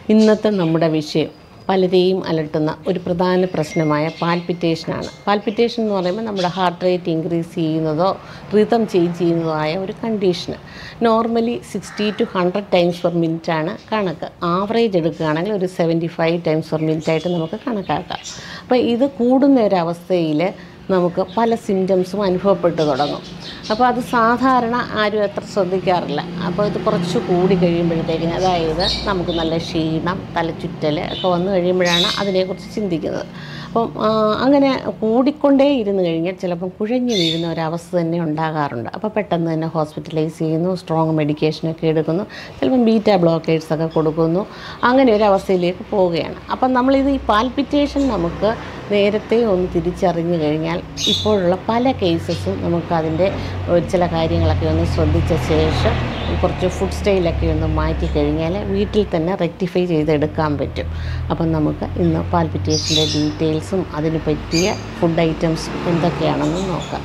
ഇന്നത്തെ നമ്മുടെ വിഷയം പലരെയും അലട്ടുന്ന ഒരു പ്രധാന പ്രശ്നമായ പാൽപിറ്റേഷനാണ് പാൽപിറ്റേഷൻ എന്ന് പറയുമ്പോൾ നമ്മുടെ ഹാർട്ട് റേറ്റ് ഇൻക്രീസ് ചെയ്യുന്നതോ റിതം ചേഞ്ച് ചെയ്യുന്നതോ ആയ ഒരു കണ്ടീഷന് normally sixty to hundred times per minute ആണ് കണക്ക് ആവറേജ് എടുക്കുകയാണെങ്കിൽ ഒരു seventy five times per minute ആയിട്ട് നമുക്ക് കണക്കാക്കാം അപ്പോൾ ഇത് കൂടുന്ന ഒരവസ്ഥയിൽ നമുക്ക് പല സിംറ്റംസും അനുഭവപ്പെട്ടു തുടങ്ങും അപ്പോൾ അത് സാധാരണ ആരും അത്ര ശ്രദ്ധിക്കാറില്ല അപ്പോൾ ഇത് കുറച്ച് കൂടി കഴിയുമ്പോഴത്തേക്കിന് അതായത് നമുക്ക് നല്ല ക്ഷീണം തലചുറ്റൽ ഒക്കെ വന്നു കഴിയുമ്പോഴാണ് അതിനെക്കുറിച്ച് ചിന്തിക്കുന്നത് അപ്പം ആ, അങ്ങനെ കൂടിക്കൊണ്ടേ ഇരുന്ന് കഴിഞ്ഞാൽ ചിലപ്പം കുഴഞ്ഞു വീഴുന്ന ഒരവസ്ഥ തന്നെ ഉണ്ടാകാറുണ്ട് അപ്പോൾ പെട്ടെന്ന് തന്നെ ഹോസ്പിറ്റലൈസ് ചെയ്യുന്നു സ്ട്രോങ് മെഡിക്കേഷനൊക്കെ എടുക്കുന്നു ചിലപ്പം ബീറ്റ ബ്ലോക്കേഴ്സ് ഒക്കെ കൊടുക്കുന്നു അങ്ങനെ ഒരു അവസ്ഥയിലേക്ക് പോവുകയാണ് അപ്പം നമ്മളിത് ഈ പാൽപിറ്റേഷൻ നമുക്ക് നേരത്തെ ഒന്ന് തിരിച്ചറിഞ്ഞു കഴിഞ്ഞാൽ ഇപ്പോഴുള്ള പല കേസസും നമുക്കതിൻ്റെ ഒരു ചില കാര്യങ്ങളൊക്കെ ഒന്ന് ശ്രദ്ധിച്ച ശേഷം കുറച്ച് ഫുഡ് സ്റ്റൈലൊക്കെ ഒന്ന് മാറ്റി കഴിഞ്ഞാൽ വീട്ടിൽ തന്നെ റെക്ടിഫൈ ചെയ്തെടുക്കാൻ പറ്റും അപ്പം നമുക്ക് ഇന്ന് പാൽപിറ്റേഷൻ്റെ ഡീറ്റെയിൽസും അതിന് പറ്റിയ ഫുഡ് ഐറ്റംസും എന്തൊക്കെയാണെന്ന് നോക്കാം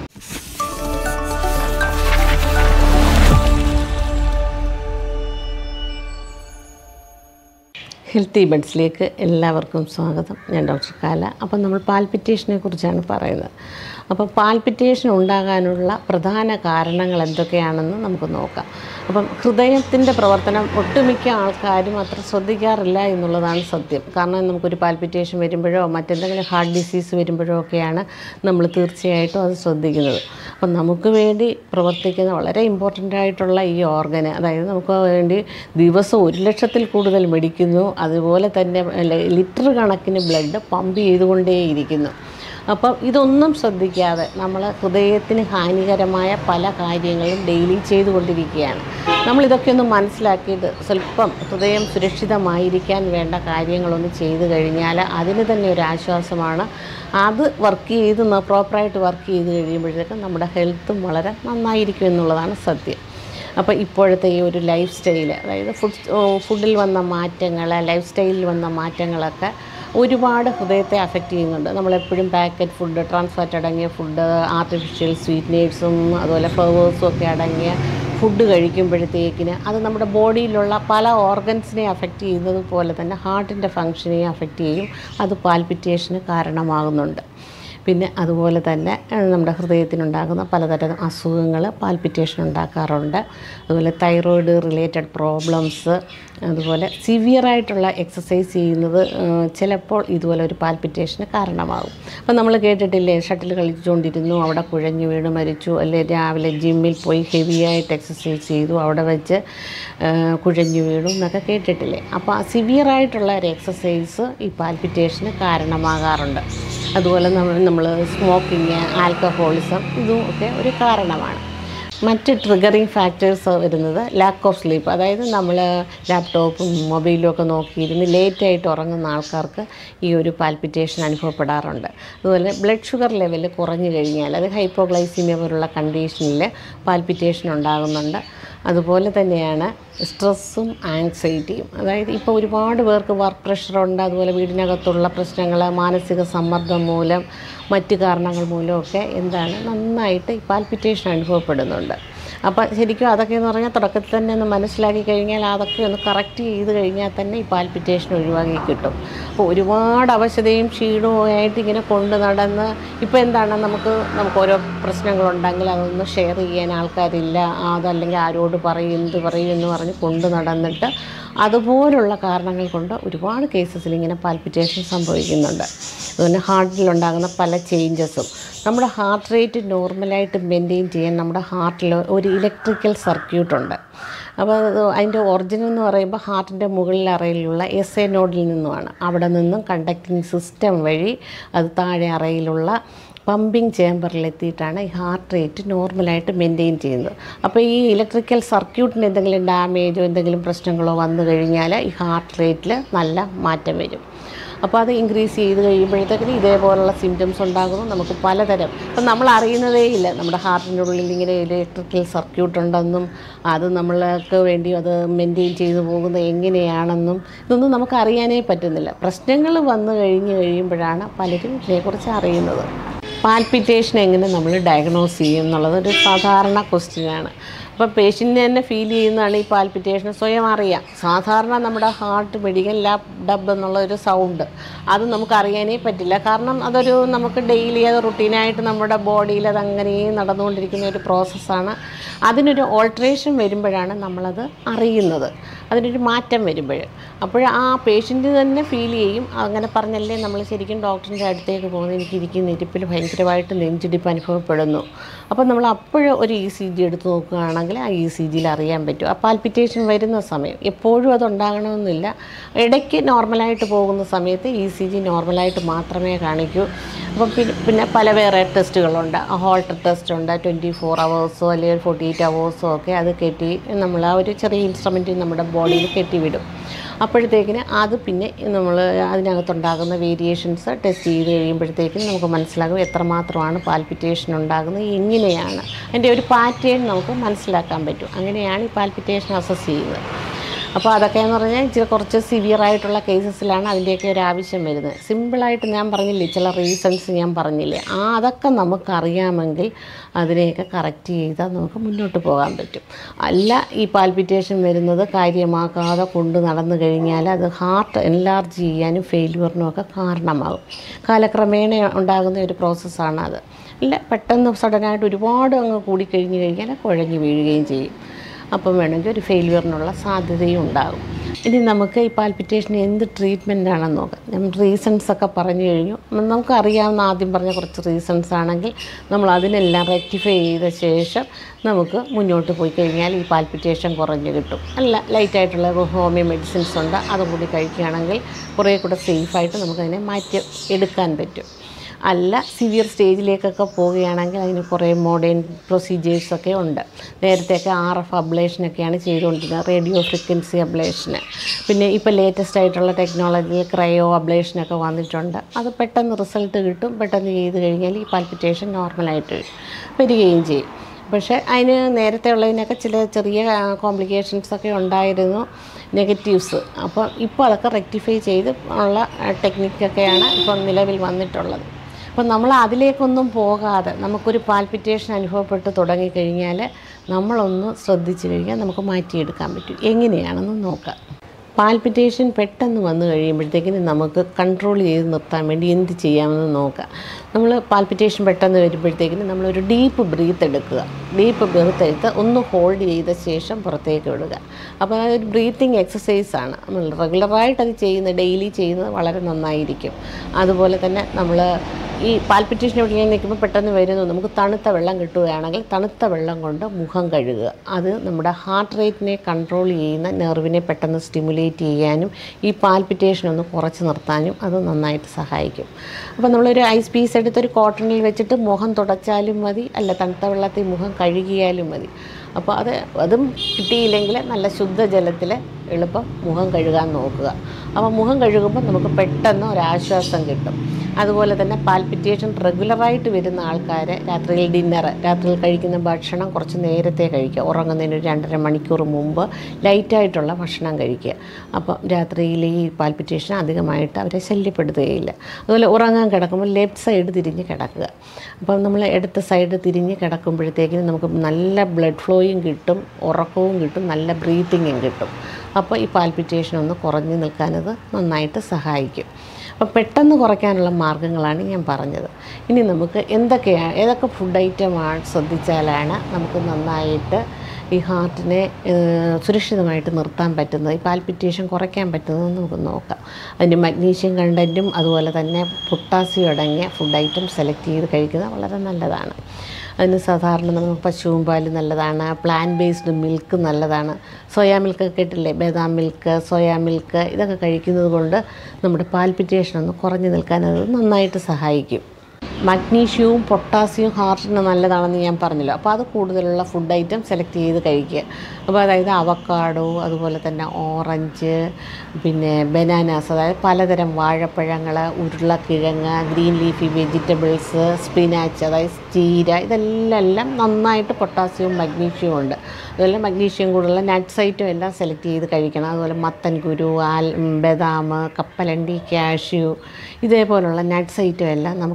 ഹെൽത്തി ബഡ്സിലേക്ക് എല്ലാവർക്കും സ്വാഗതം ഞാൻ ഡോക്ടർ കാല അപ്പം നമ്മൾ പാൽപിറ്റേഷനെ കുറിച്ചാണ് പറയുന്നത് അപ്പോൾ പാൽപിറ്റേഷൻ ഉണ്ടാകാനുള്ള പ്രധാന കാരണങ്ങൾ എന്തൊക്കെയാണെന്ന് നമുക്ക് നോക്കാം അപ്പം ഹൃദയത്തിൻ്റെ പ്രവർത്തനം ഒട്ടുമിക്ക ആൾക്കാരും അത്ര ശ്രദ്ധിക്കാറില്ല എന്നുള്ളതാണ് സത്യം കാരണം നമുക്കൊരു പാൽപിറ്റേഷൻ വരുമ്പോഴോ മറ്റെന്തെങ്കിലും ഹാർട്ട് ഡിസീസ് വരുമ്പോഴോ ഒക്കെയാണ് നമ്മൾ തീർച്ചയായിട്ടും അത് ശ്രദ്ധിക്കുന്നത് അപ്പം നമുക്ക് വേണ്ടി പ്രവർത്തിക്കുന്ന വളരെ ഇമ്പോർട്ടൻ്റ് ആയിട്ടുള്ള ഈ ഓർഗന് അതായത് നമുക്ക് വേണ്ടി ദിവസം ഒരു ലക്ഷത്തിൽ കൂടുതൽ മേടിക്കുന്നു അതുപോലെ തന്നെ ലിറ്റർ കണക്കിന് ബ്ലഡ് പമ്പ് ചെയ്തുകൊണ്ടേയിരിക്കുന്നു അപ്പം ഇതൊന്നും ശ്രദ്ധിക്കാതെ നമ്മൾ ഹൃദയത്തിന് ഹാനികരമായ പല കാര്യങ്ങളും ഡെയിലി ചെയ്തുകൊണ്ടിരിക്കുകയാണ് നമ്മളിതൊക്കെ ഒന്ന് മനസ്സിലാക്കിയിട്ട് സ്വല്പം ഹൃദയം സുരക്ഷിതമായിരിക്കാൻ വേണ്ട കാര്യങ്ങളൊന്ന് ചെയ്തു കഴിഞ്ഞാൽ അതിന് തന്നെ ഒരു ആശ്വാസമാണ് അത് വർക്ക് ചെയ്ത് പ്രോപ്പറായിട്ട് വർക്ക് ചെയ്ത് കഴിയുമ്പോഴത്തേക്കും നമ്മുടെ ഹെൽത്തും വളരെ നന്നായിരിക്കും എന്നുള്ളതാണ് സത്യം അപ്പോൾ ഇപ്പോഴത്തെ ഈ ഒരു ലൈഫ് സ്റ്റൈൽ അതായത് ഫുഡ് ഫുഡിൽ വന്ന മാറ്റങ്ങൾ ലൈഫ് സ്റ്റൈലിൽ വന്ന മാറ്റങ്ങളൊക്കെ ഒരുപാട് ഹൃദയത്തെ അഫക്റ്റ് ചെയ്യുന്നുണ്ട് നമ്മളെപ്പോഴും പാക്കറ്റ് ഫുഡ് ട്രാൻസ്ഫാറ്റ് അടങ്ങിയ ഫുഡ് ആർട്ടിഫിഷ്യൽ സ്വീറ്റ്നേഴ്സും അതുപോലെ ഫ്ലവേഴ്സും ഒക്കെ അടങ്ങിയ ഫുഡ് കഴിക്കുമ്പോഴത്തേക്കിന് അത് നമ്മുടെ ബോഡിയിലുള്ള പല ഓർഗൻസിനെ അഫക്റ്റ് ചെയ്യുന്നത് പോലെ തന്നെ ഹാർട്ടിൻ്റെ ഫങ്ഷനെയും അഫക്റ്റ് ചെയ്യും അത് പാൽപിറ്റേഷന് കാരണമാകുന്നുണ്ട് പിന്നെ അതുപോലെ തന്നെ ഏഹ്, നമ്മുടെ ഹൃദയത്തിനുണ്ടാകുന്ന പലതരം അസുഖങ്ങൾ പാൽപിറ്റേഷൻ ഉണ്ടാക്കാറുണ്ട് അതുപോലെ തൈറോയിഡ് റിലേറ്റഡ് പ്രോബ്ലംസ് അതുപോലെ സിവിയറായിട്ടുള്ള എക്സസൈസ് ചെയ്യുന്നത് ഏഹ്, ചിലപ്പോൾ ഇതുപോലെ ഒരു പാൽപിറ്റേഷന് കാരണമാകും അപ്പം നമ്മൾ കേട്ടിട്ടില്ലേ ഷട്ടിൽ കളിച്ചുകൊണ്ടിരുന്നു അവിടെ കുഴഞ്ഞു വീണ് മരിച്ചു അല്ലെ രാവിലെ ജിമ്മിൽ പോയി ഹെവി ആയിട്ട് എക്സസൈസ് ചെയ്തു അവിടെ വെച്ച് ഏഹ്, കുഴഞ്ഞു വീണു എന്നൊക്കെ കേട്ടിട്ടില്ലേ അപ്പോൾ ആ സിവിയറായിട്ടുള്ള ഒരു എക്സസൈസ് ഈ പാൽപിറ്റേഷന് കാരണമാകാറുണ്ട് അതുപോലെ നമ്മൾ നമ്മൾ സ്മോക്കിങ് ആൽക്കഹോളിസം ഇതും ഒക്കെ ഒരു കാരണമാണ് മറ്റ് ട്രിഗറിങ് ഫാക്ടേഴ്സ് വരുന്നത് ലാക്ക് ഓഫ് സ്ലീപ്പ് അതായത് നമ്മൾ ലാപ്ടോപ്പും മൊബൈലും ഒക്കെ നോക്കിയിരുന്ന് ലേറ്റായിട്ട് ഉറങ്ങുന്ന ആൾക്കാർക്ക് ഈ ഒരു പാൽപിറ്റേഷൻ അനുഭവപ്പെടാറുണ്ട് അതുപോലെ ബ്ലഡ് ഷുഗർ ലെവൽ കുറഞ്ഞു കഴിഞ്ഞാൽ അത് ഹൈപ്പോഗ്ലൈസീമിയ പോലുള്ള കണ്ടീഷനിൽ പാൽപിറ്റേഷൻ ഉണ്ടാകുന്നുണ്ട് അതുപോലെ തന്നെയാണ് സ്ട്രെസ്സും ആങ്സൈറ്റിയും അതായത് ഇപ്പോൾ ഒരുപാട് പേർക്ക് വർക്ക് പ്രഷറുണ്ട് അതുപോലെ വീടിനകത്തുള്ള പ്രശ്നങ്ങൾ മാനസിക സമ്മർദ്ദം മൂലം മറ്റ് കാരണങ്ങൾ മൂലമൊക്കെ എന്താണ് നന്നായിട്ട് ഈ പാൽപിറ്റേഷൻ അനുഭവപ്പെടുന്നുണ്ട് അപ്പോൾ ശരിക്കും അതൊക്കെ എന്ന് പറഞ്ഞാൽ തുടക്കത്തിൽ തന്നെ ഒന്ന് മനസ്സിലാക്കി കഴിഞ്ഞാൽ അതൊക്കെ ഒന്ന് കറക്റ്റ് ചെയ്ത് കഴിഞ്ഞാൽ തന്നെ ഈ പാൽപിറ്റേഷൻ ഒഴിവാക്കി കിട്ടും അപ്പോൾ ഒരുപാട് അവശതയും ക്ഷീണവും ആയിട്ട് ഇങ്ങനെ കൊണ്ട് നടന്ന് ഇപ്പോൾ എന്താണ് നമുക്ക് നമുക്ക് ഓരോ പ്രശ്നങ്ങളുണ്ടെങ്കിൽ അതൊന്ന് ഷെയർ ചെയ്യാൻ ആൾക്കാരില്ല അതല്ലെങ്കിൽ ആരോട് പറയും എന്ത് പറയും എന്ന് പറഞ്ഞ് കൊണ്ട് നടന്നിട്ട് അതുപോലുള്ള കാരണങ്ങൾ കൊണ്ട് ഒരുപാട് കേസസിൽ ഇങ്ങനെ പാൽപിറ്റേഷൻ സംഭവിക്കുന്നുണ്ട് അതുപോലെ ഹാർട്ടിലുണ്ടാകുന്ന പല ചേഞ്ചസും നമ്മുടെ ഹാർട്ട് റേറ്റ് നോർമലായിട്ട് മെയിൻറ്റെയിൻ ചെയ്യാൻ നമ്മുടെ ഹാർട്ടിൽ ഒരു ഇലക്ട്രിക്കൽ സർക്യൂട്ട് ഉണ്ട് അപ്പോൾ അത് അതിൻ്റെ ഒറിജിനൽ എന്ന് പറയുമ്പോൾ ഹാർട്ടിൻ്റെ മുകളിൽ അറയിലുള്ള എസ് എ നോഡിൽ നിന്നുമാണ് അവിടെ നിന്നും കണ്ടക്റ്റിംഗ് സിസ്റ്റം വഴി അത് താഴെ അറയിലുള്ള പമ്പിങ് ചേമ്പറിലെത്തിയിട്ടാണ് ഈ ഹാർട്ട് റേറ്റ് നോർമലായിട്ട് മെയിൻറ്റെയിൻ ചെയ്യുന്നത് അപ്പോൾ ഈ ഇലക്ട്രിക്കൽ സർക്യൂട്ടിന് എന്തെങ്കിലും ഡാമേജോ എന്തെങ്കിലും പ്രശ്നങ്ങളോ വന്നു കഴിഞ്ഞാൽ ഈ ഹാർട്ട് റേറ്റിൽ നല്ല മാറ്റം വരും അപ്പോൾ അത് ഇൻക്രീസ് ചെയ്ത് കഴിയുമ്പോഴത്തേക്കിന് ഇതേപോലുള്ള സിംറ്റംസ് ഉണ്ടാകുന്നു നമുക്ക് പലതരം ഇപ്പം നമ്മൾ അറിയുന്നതേ ഇല്ല നമ്മുടെ ഹാർട്ടിൻ്റെ ഉള്ളിൽ ഇങ്ങനെ ഇലക്ട്രിക്കൽ സർക്യൂട്ട് ഉണ്ടെന്നും അത് നമ്മൾക്ക് വേണ്ടി അത് മെയിൻറ്റെയിൻ ചെയ്തു പോകുന്നത് എങ്ങനെയാണെന്നും ഇതൊന്നും നമുക്ക് അറിയാനേ പറ്റുന്നില്ല പ്രശ്നങ്ങൾ വന്നു കഴിഞ്ഞ് കഴിയുമ്പോഴാണ് പലരും ഇതിനെക്കുറിച്ച് അറിയുന്നത് പാൽപിറ്റേഷൻ എങ്ങനെ നമ്മൾ ഡയഗ്നോസ് ചെയ്യും എന്നുള്ളത് ഒരു സാധാരണ ക്വസ്റ്റ്യനാണ് അപ്പം പേഷ്യൻറ്റിന് തന്നെ ഫീൽ ചെയ്യുന്നതാണ് ഈ പാൽപിറ്റേഷൻ സ്വയം അറിയാം സാധാരണ നമ്മുടെ ഹാർട്ട് മെഡിക്കൽ ലാബ് ഡബ് എന്നുള്ള ഒരു സൗണ്ട് അത് നമുക്ക് അറിയാനേ പറ്റില്ല കാരണം അതൊരു നമുക്ക് ഡെയിലി അത് റുട്ടീനായിട്ട് നമ്മുടെ ബോഡിയിൽ അത് അങ്ങനെ നടന്നുകൊണ്ടിരിക്കുന്ന ഒരു പ്രോസസ്സാണ് അതിനൊരു ഓൾട്രേഷൻ വരുമ്പോഴാണ് നമ്മളത് അറിയുന്നത് അതിനൊരു മാറ്റം വരുമ്പോൾ അപ്പോൾ ആ പേഷ്യൻറ്റ് തന്നെ ഫീൽ ചെയ്യും അങ്ങനെ പറഞ്ഞല്ലേ നമ്മൾ ശരിക്കും ഡോക്ടറിൻ്റെ അടുത്തേക്ക് പോകുന്നത് എനിക്ക് ഇരിക്കുന്ന ഇരിപ്പിൽ ഭയങ്കരമായിട്ട് നെഞ്ചിടിപ്പ് അനുഭവപ്പെടുന്നു അപ്പോൾ നമ്മൾ അപ്പോഴും ഒരു ഇ സി ജി എടുത്ത് നോക്കുകയാണെങ്കിൽ ആ ഇ സി ജിയിൽ അറിയാൻ പറ്റും ആ പാൽപിറ്റേഷൻ വരുന്ന സമയം എപ്പോഴും അത് ഉണ്ടാകണമെന്നില്ല ഇടയ്ക്ക് നോർമലായിട്ട് പോകുന്ന സമയത്ത് ഇ സി ജി നോർമലായിട്ട് മാത്രമേ കാണിക്കൂ അപ്പം പിന്നെ പിന്നെ പല വേറെ ടെസ്റ്റുകളുണ്ട് ഹോൾട്ടർ ടെസ്റ്റ് ഉണ്ട് ട്വൻറ്റി ഫോർ അവേഴ്സോ അല്ലെങ്കിൽ ഫോർട്ടി എയ്റ്റ് അവേഴ്സോ ഒക്കെ അത് കെട്ടി നമ്മൾ ആ ഒരു ചെറിയ ഇൻസ്ട്രുമെൻറ്റ് നമ്മുടെ ബോഡിയിൽ കെട്ടിവിടും അപ്പോഴത്തേക്കിന് അത് പിന്നെ നമ്മൾ അതിനകത്തുണ്ടാകുന്ന വേരിയേഷൻസ് ടെസ്റ്റ് ചെയ്ത് കഴിയുമ്പോഴത്തേക്കിന് നമുക്ക് മനസ്സിലാകും എത്രമാത്രമാണ് പാൽപിറ്റേഷൻ ഉണ്ടാകുന്നത് എങ്ങനെയാണ് അതിൻ്റെ ഒരു പാറ്റേൺ നമുക്ക് മനസ്സിലാക്കാൻ പറ്റും അങ്ങനെയാണ് ഈ പാൽപിറ്റേഷൻ അസസ് ചെയ്യുന്നത് അപ്പോൾ അതൊക്കെ എന്ന് പറഞ്ഞാൽ ഇച്ചിരി കുറച്ച് സിവിയർ ആയിട്ടുള്ള കേസസിലാണ് അതിൻ്റെയൊക്കെ ഒരു ആവശ്യം വരുന്നത് സിമ്പിളായിട്ട് ഞാൻ പറഞ്ഞില്ലേ ചില റീസൺസ് ഞാൻ പറഞ്ഞില്ലേ ആ അതൊക്കെ നമുക്കറിയാമെങ്കിൽ അതിനെയൊക്കെ കറക്റ്റ് ചെയ്താൽ നമുക്ക് മുന്നോട്ട് പോകാൻ പറ്റും അല്ല ഈ പാൽപിറ്റേഷൻ വരുന്നത് കാര്യമാക്കാതെ കൊണ്ട് നടന്നു കഴിഞ്ഞാൽ അത് ഹാർട്ട് എൻലാർജ് ചെയ്യാനും ഫെയിലുവറിനും ഒക്കെ കാരണമാകും കാലക്രമേണ ഉണ്ടാകുന്ന ഒരു പ്രോസസ്സാണ് അത് ഇല്ല പെട്ടെന്ന് സഡനായിട്ട് ഒരുപാട് അങ്ങ് കൂടിക്കഴിഞ്ഞ് കഴിഞ്ഞാൽ കുഴഞ്ഞു വീഴുകയും ചെയ്യും അപ്പം വേണമെങ്കിൽ ഒരു ഫെയിലിയറിനുള്ള സാധ്യതയും ഉണ്ടാകും ഇനി നമുക്ക് ഈ പാൽപിറ്റേഷന് എന്ത് ട്രീറ്റ്മെൻ്റ് ആണെന്ന് നോക്കാം നമ്മൾ റീസൺസ് ഒക്കെ പറഞ്ഞു കഴിഞ്ഞു നമുക്ക് അറിയാവുന്ന ആദ്യം പറഞ്ഞ കുറച്ച് റീസൺസ് ആണെങ്കിൽ നമ്മൾ അതിനെല്ലാം റെക്ടിഫൈ ചെയ്ത ശേഷം നമുക്ക് മുന്നോട്ട് പോയി കഴിഞ്ഞാൽ ഈ പാൽപിറ്റേഷൻ കുറഞ്ഞ് കിട്ടും അല്ല ലൈറ്റായിട്ടുള്ള ഹോമിയോ മെഡിസിൻസ് ഉണ്ട് അതും കൂടി കഴിക്കുകയാണെങ്കിൽ കുറേ കൂടെ സേഫായിട്ട് നമുക്കതിനെ മാറ്റി എടുക്കാൻ പറ്റും അല്ല സിവിയർ സ്റ്റേജിലേക്കൊക്കെ പോവുകയാണെങ്കിൽ അതിന് കുറേ മോഡേൺ പ്രൊസീജിയേഴ്സൊക്കെ ഉണ്ട് നേരത്തെയൊക്കെ ആർ എഫ് അബ്ലേഷനൊക്കെയാണ് ചെയ്തുകൊണ്ടിരുന്നത് റേഡിയോ ഫ്രീക്വൻസി അബ്ലേഷന് പിന്നെ ഇപ്പോൾ ലേറ്റസ്റ്റ് ആയിട്ടുള്ള ടെക്നോളജിയിൽ ക്രയോ അബ്ലേഷനൊക്കെ വന്നിട്ടുണ്ട് അത് പെട്ടെന്ന് റിസൾട്ട് കിട്ടും പെട്ടെന്ന് ചെയ്ത് കഴിഞ്ഞാൽ ഈ പാൽപിറ്റേഷൻ നോർമലായിട്ട് വരികയും ചെയ്യും പക്ഷേ അതിന് നേരത്തെ ഉള്ളതിനൊക്കെ ചില ചെറിയ കോംപ്ലിക്കേഷൻസ് ഒക്കെ ഉണ്ടായിരുന്നു നെഗറ്റീവ്സ് അപ്പോൾ ഇപ്പോൾ അതൊക്കെ റെക്ടിഫൈ ചെയ്ത് ഉള്ള ടെക്നിക്കൊക്കെയാണ് ഇപ്പം നിലവിൽ വന്നിട്ടുള്ളത് അപ്പം നമ്മൾ അതിലേക്കൊന്നും പോകാതെ നമുക്കൊരു പാൽപിറ്റേഷൻ അനുഭവപ്പെട്ട് തുടങ്ങിക്കഴിഞ്ഞാൽ നമ്മളൊന്ന് ശ്രദ്ധിച്ചു കഴിഞ്ഞാൽ നമുക്ക് മാറ്റിയെടുക്കാൻ പറ്റും എങ്ങനെയാണെന്ന് നോക്കാം പാൽപിറ്റേഷൻ പെട്ടെന്ന് വന്നു കഴിയുമ്പോഴത്തേക്കിന് നമുക്ക് കൺട്രോൾ ചെയ്ത് നിർത്താൻ വേണ്ടി എന്ത് ചെയ്യാമെന്ന് നോക്കാം നമ്മൾ പാൽപിറ്റേഷൻ പെട്ടെന്ന് വരുമ്പോഴത്തേക്കിന് നമ്മളൊരു ഡീപ്പ് ബ്രീത്ത് എടുക്കുക ഡീപ്പ് ബ്രീത്ത് എടുത്ത് ഒന്ന് ഹോൾഡ് ചെയ്ത ശേഷം പുറത്തേക്ക് വിടുക അപ്പോൾ അതൊരു ബ്രീത്തിങ് എക്സസൈസാണ് നമ്മൾ റെഗുലറായിട്ട് അത് ചെയ്യുന്നത് ഡെയിലി ചെയ്യുന്നത് വളരെ നന്നായിരിക്കും അതുപോലെ തന്നെ നമ്മൾ ഈ പാൽപിറ്റേഷൻ എവിടെയെങ്കിലും നിൽക്കുമ്പോൾ പെട്ടെന്ന് വരുന്നു നമുക്ക് തണുത്ത വെള്ളം കിട്ടുകയാണെങ്കിൽ തണുത്ത വെള്ളം കൊണ്ട് മുഖം കഴുകുക അത് നമ്മുടെ ഹാർട്ട് റേറ്റിനെ കൺട്രോൾ ചെയ്യുന്ന നെർവിനെ പെട്ടെന്ന് സ്റ്റിമുലേറ്റ് ചെയ്യാനും ഈ പാൽപിറ്റേഷൻ ഒന്ന് കുറച്ച് നിർത്താനും അത് നന്നായിട്ട് സഹായിക്കും അപ്പോൾ നമ്മളൊരു ഐസ് പീസ് എടുത്തൊരു കോട്ടണിൽ വെച്ചിട്ട് മുഖം തുടച്ചാലും മതി അല്ല തണുത്ത വെള്ളത്തിൽ മുഖം കഴുകിയാലും മതി അപ്പോൾ അത് അതും കിട്ടിയില്ലെങ്കിൽ നല്ല ശുദ്ധജലത്തിൽ എളുപ്പം മുഖം കഴുകാൻ നോക്കുക അപ്പോൾ മുഖം കഴുകുമ്പോൾ നമുക്ക് പെട്ടെന്ന് ഒരാശ്വാസം കിട്ടും അതുപോലെ തന്നെ പാൽപിറ്റേഷൻ റെഗുലറായിട്ട് വരുന്ന ആൾക്കാർ രാത്രിയിൽ ഡിന്നർ രാത്രിയിൽ കഴിക്കുന്ന ഭക്ഷണം കുറച്ച് നേരത്തെ കഴിക്കുക ഉറങ്ങുന്നതിന് ഒരു രണ്ടര മണിക്കൂർ മുമ്പ് ലൈറ്റായിട്ടുള്ള ഭക്ഷണം കഴിക്കുക അപ്പം രാത്രിയിൽ ഈ പാൽപിറ്റേഷൻ അധികമായിട്ട് അവരെ ശല്യപ്പെടുത്തുകയില്ല അതുപോലെ ഉറങ്ങാൻ കിടക്കുമ്പോൾ ലെഫ്റ്റ് സൈഡ് തിരിഞ്ഞ് കിടക്കുക അപ്പം നമ്മൾ ഇടത്ത് സൈഡ് തിരിഞ്ഞ് കിടക്കുമ്പോഴത്തേക്കിനും നമുക്ക് നല്ല ബ്ലഡ് ഫ്ലോയും കിട്ടും ഉറക്കവും കിട്ടും നല്ല ബ്രീത്തിങ്ങും കിട്ടും അപ്പോൾ ഈ പാൽപിറ്റേഷൻ ഒന്ന് കുറഞ്ഞു നിൽക്കാനത് നന്നായിട്ട് സഹായിക്കും അപ്പോൾ പെട്ടെന്ന് കുറയ്ക്കാനുള്ള മാർഗ്ഗങ്ങളാണ് ഞാൻ പറഞ്ഞത് ഇനി നമുക്ക് എന്തൊക്കെയാണ് ഏതൊക്കെ ഫുഡ് ഐറ്റമാണ് ശ്രദ്ധിച്ചാലാണ് നമുക്ക് നന്നായിട്ട് ഈ ഹാർട്ടിനെ ഏഹ്, സുരക്ഷിതമായിട്ട് നിർത്താൻ പറ്റുന്നത് ഈ പാൽപിറ്റേഷൻ കുറയ്ക്കാൻ പറ്റുന്നതെന്ന് നമുക്ക് നോക്കാം അതിൻ്റെ മഗ്നീഷ്യം കണ്ടൻറ്റും അതുപോലെ തന്നെ പൊട്ടാസ്യം അടങ്ങിയ ഫുഡ് ഐറ്റം സെലക്ട് ചെയ്ത് കഴിക്കുന്നത് വളരെ നല്ലതാണ് അതിന് സാധാരണ നമുക്ക് പശുവും പാല് നല്ലതാണ് പ്ലാൻ ബേസ്ഡ് മിൽക്ക് നല്ലതാണ് സോയാ മിൽക്ക് കേട്ടില്ലേ ബദാം മിൽക്ക് സോയാ മിൽക്ക് ഇതൊക്കെ കഴിക്കുന്നത് കൊണ്ട് നമ്മുടെ പാൽപിറ്റേഷൻ ഒന്ന് കുറഞ്ഞു നിൽക്കാൻ അത് നന്നായിട്ട് സഹായിക്കും മഗ്നീഷ്യവും പൊട്ടാസ്യവും ഹാർട്ടിന് നല്ലതാണെന്ന് ഞാൻ പറഞ്ഞല്ലോ അപ്പോൾ അത് കൂടുതലുള്ള ഫുഡ് ഐറ്റം സെലക്ട് ചെയ്ത് കഴിക്കുക അപ്പോൾ അതായത് അവക്കാഡോ അതുപോലെ തന്നെ ഓറഞ്ച് പിന്നെ ബനാനാസ് അതായത് പലതരം വാഴപ്പഴങ്ങൾ ഉരുളക്കിഴങ്ങ് ഗ്രീൻ ലീഫി വെജിറ്റബിൾസ് സ്പിനാച്ച് അതായത് ചീര ഇതെല്ലാം എല്ലാം നന്നായിട്ട് പൊട്ടാസ്യവും മഗ്നീഷ്യവും ഉണ്ട് അതുപോലെ മഗ്നീഷ്യം കൂടുതലുള്ള നട്ട്സ് ഐറ്റം എല്ലാം സെലക്ട് ചെയ്ത് കഴിക്കണം അതുപോലെ മത്തൻ കുരു ആൽ ബദാം കപ്പലണ്ടി കാഷ്യൂ ഇതേപോലുള്ള നട്ട്സ് ഐറ്റം എല്ലാം നമുക്ക് പരമാവധി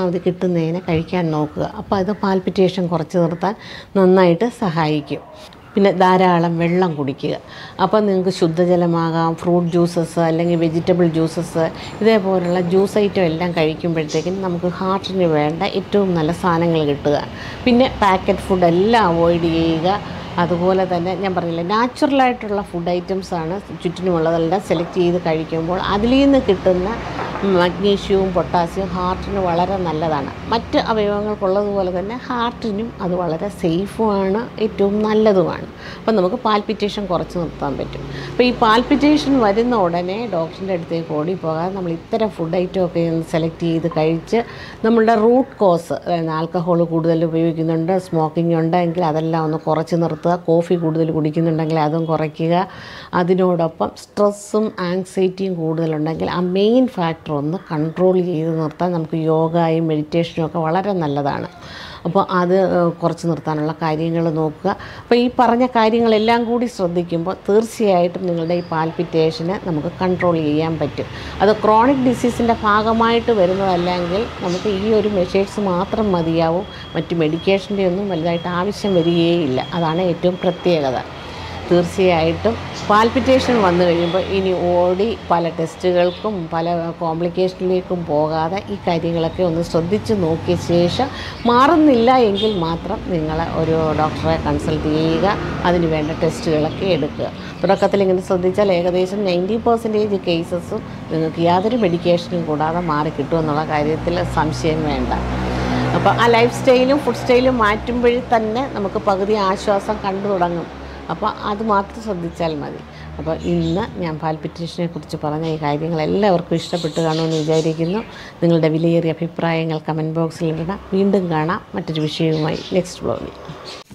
പരമാവധി കിട്ടുന്നതിനെ കഴിക്കാൻ നോക്കുക അപ്പോൾ അത് പാൽപിറ്റേഷൻ കുറച്ച് നിർത്താൻ നന്നായിട്ട് സഹായിക്കും പിന്നെ ധാരാളം വെള്ളം കുടിക്കുക അപ്പോൾ നിങ്ങൾക്ക് ശുദ്ധജലമാകാം ഫ്രൂട്ട് ജ്യൂസസ് അല്ലെങ്കിൽ വെജിറ്റബിൾ ജ്യൂസസ് ഇതേപോലുള്ള ജ്യൂസ് ഐറ്റം എല്ലാം കഴിക്കുമ്പോഴത്തേക്കും നമുക്ക് ഹാർട്ടിന് വേണ്ട ഏറ്റവും നല്ല സാധനങ്ങൾ കിട്ടുക പിന്നെ പാക്കറ്റ് ഫുഡ് എല്ലാം അവോയ്ഡ് ചെയ്യുക അതുപോലെ തന്നെ ഞാൻ പറഞ്ഞില്ലേ നാച്ചുറലായിട്ടുള്ള ഫുഡ് ഐറ്റംസാണ് ചുറ്റിനുമുള്ളതെല്ലാം സെലക്ട് ചെയ്ത് കഴിക്കുമ്പോൾ അതിൽ നിന്ന് കിട്ടുന്ന മഗ്നീഷ്യവും പൊട്ടാസ്യവും ഹാർട്ടിന് വളരെ നല്ലതാണ് മറ്റ് അവയവങ്ങൾക്കുള്ളതുപോലെ തന്നെ ഹാർട്ടിനും അത് വളരെ സേഫുമാണ് ഏറ്റവും നല്ലതുമാണ് അപ്പം നമുക്ക് പാൽപിറ്റേഷൻ കുറച്ച് നിർത്താൻ പറ്റും അപ്പോൾ ഈ പാൽപിറ്റേഷൻ വരുന്ന ഉടനെ ഡോക്ടറിൻ്റെ അടുത്തേക്ക് ഓടി പോകാതെ നമ്മൾ ഇത്തരം ഫുഡ് ഐറ്റം ഒക്കെ ഒന്ന് സെലക്ട് ചെയ്ത് കഴിച്ച് നമ്മളുടെ റൂട്ട് കോസ് അതായത് ആൽക്കഹോൾ കൂടുതൽ ഉപയോഗിക്കുന്നുണ്ട് സ്മോക്കിംഗ് ഉണ്ടെങ്കിൽ അതെല്ലാം ഒന്ന് കുറച്ച് നിർത്തുക കോഫി കൂടുതൽ കുടിക്കുന്നുണ്ടെങ്കിൽ അതും കുറയ്ക്കുക അതിനോടൊപ്പം സ്ട്രെസ്സും ആങ്സൈറ്റിയും കൂടുതലുണ്ടെങ്കിൽ ആ മെയിൻ ഫാക്ടർ ഒന്ന് കൺട്രോൾ ചെയ്ത് നിർത്താൻ നമുക്ക് യോഗയും മെഡിറ്റേഷനും ഒക്കെ വളരെ നല്ലതാണ് അപ്പോൾ അത് ഏഹ്, കുറച്ച് നിർത്താനുള്ള കാര്യങ്ങൾ നോക്കുക അപ്പോൾ ഈ പറഞ്ഞ കാര്യങ്ങളെല്ലാം കൂടി ശ്രദ്ധിക്കുമ്പോൾ തീർച്ചയായിട്ടും നിങ്ങളുടെ ഈ പാൽപിറ്റേഷന് നമുക്ക് കൺട്രോൾ ചെയ്യാൻ പറ്റും അത് ക്രോണിക് ഡിസീസിൻ്റെ ഭാഗമായിട്ട് വരുന്നതല്ലെങ്കിൽ നമുക്ക് ഈ ഒരു മെഷേഴ്സ് മാത്രം മതിയാവും മറ്റ് മെഡിക്കേഷൻ്റെ ഒന്നും വലുതായിട്ട് ആവശ്യം വരികയില്ല അതാണ് ഏറ്റവും പ്രത്യേകത തീർച്ചയായിട്ടും പാൽപിറ്റേഷൻ വന്നു കഴിയുമ്പോൾ ഇനി ഓടി പല ടെസ്റ്റുകൾക്കും പല കോംപ്ലിക്കേഷനിലേക്കും പോകാതെ ഈ കാര്യങ്ങളൊക്കെ ഒന്ന് ശ്രദ്ധിച്ച് നോക്കിയ ശേഷം മാറുന്നില്ല എങ്കിൽ മാത്രം നിങ്ങൾ ഒരു ഡോക്ടറെ കൺസൾട്ട് ചെയ്യുക അതിന് വേണ്ട ടെസ്റ്റുകളൊക്കെ എടുക്കുക തുടക്കത്തിൽ ഇങ്ങനെ ശ്രദ്ധിച്ചാൽ ഏകദേശം നയൻറ്റി പെർസെൻറ്റേജ് കേസസും നിങ്ങൾക്ക് യാതൊരു മെഡിക്കേഷനും കൂടാതെ മാറി കിട്ടുമെന്നുള്ള കാര്യത്തിൽ സംശയം വേണ്ട അപ്പോൾ ആ ലൈഫ് സ്റ്റൈലും ഫുഡ് സ്റ്റൈലും മാറ്റുമ്പോഴേ തന്നെ നമുക്ക് പകുതി ആശ്വാസം കണ്ടു തുടങ്ങും അപ്പോൾ അത് മാത്രം ശ്രദ്ധിച്ചാൽ മതി അപ്പോൾ ഇന്ന് ഞാൻ പാൽപിറ്റേഷനെ കുറിച്ച് പറഞ്ഞ ഈ കാര്യങ്ങൾ എല്ലാവർക്കും ഇഷ്ടപ്പെട്ട് കാണുമെന്ന് വിചാരിക്കുന്നു നിങ്ങളുടെ വിലയേറിയ അഭിപ്രായങ്ങൾ കമൻറ്റ് ബോക്സിൽ ഇടണം വീണ്ടും കാണാം മറ്റൊരു വിഷയവുമായി നെക്സ്റ്റ് ബ്ലോഗിൽ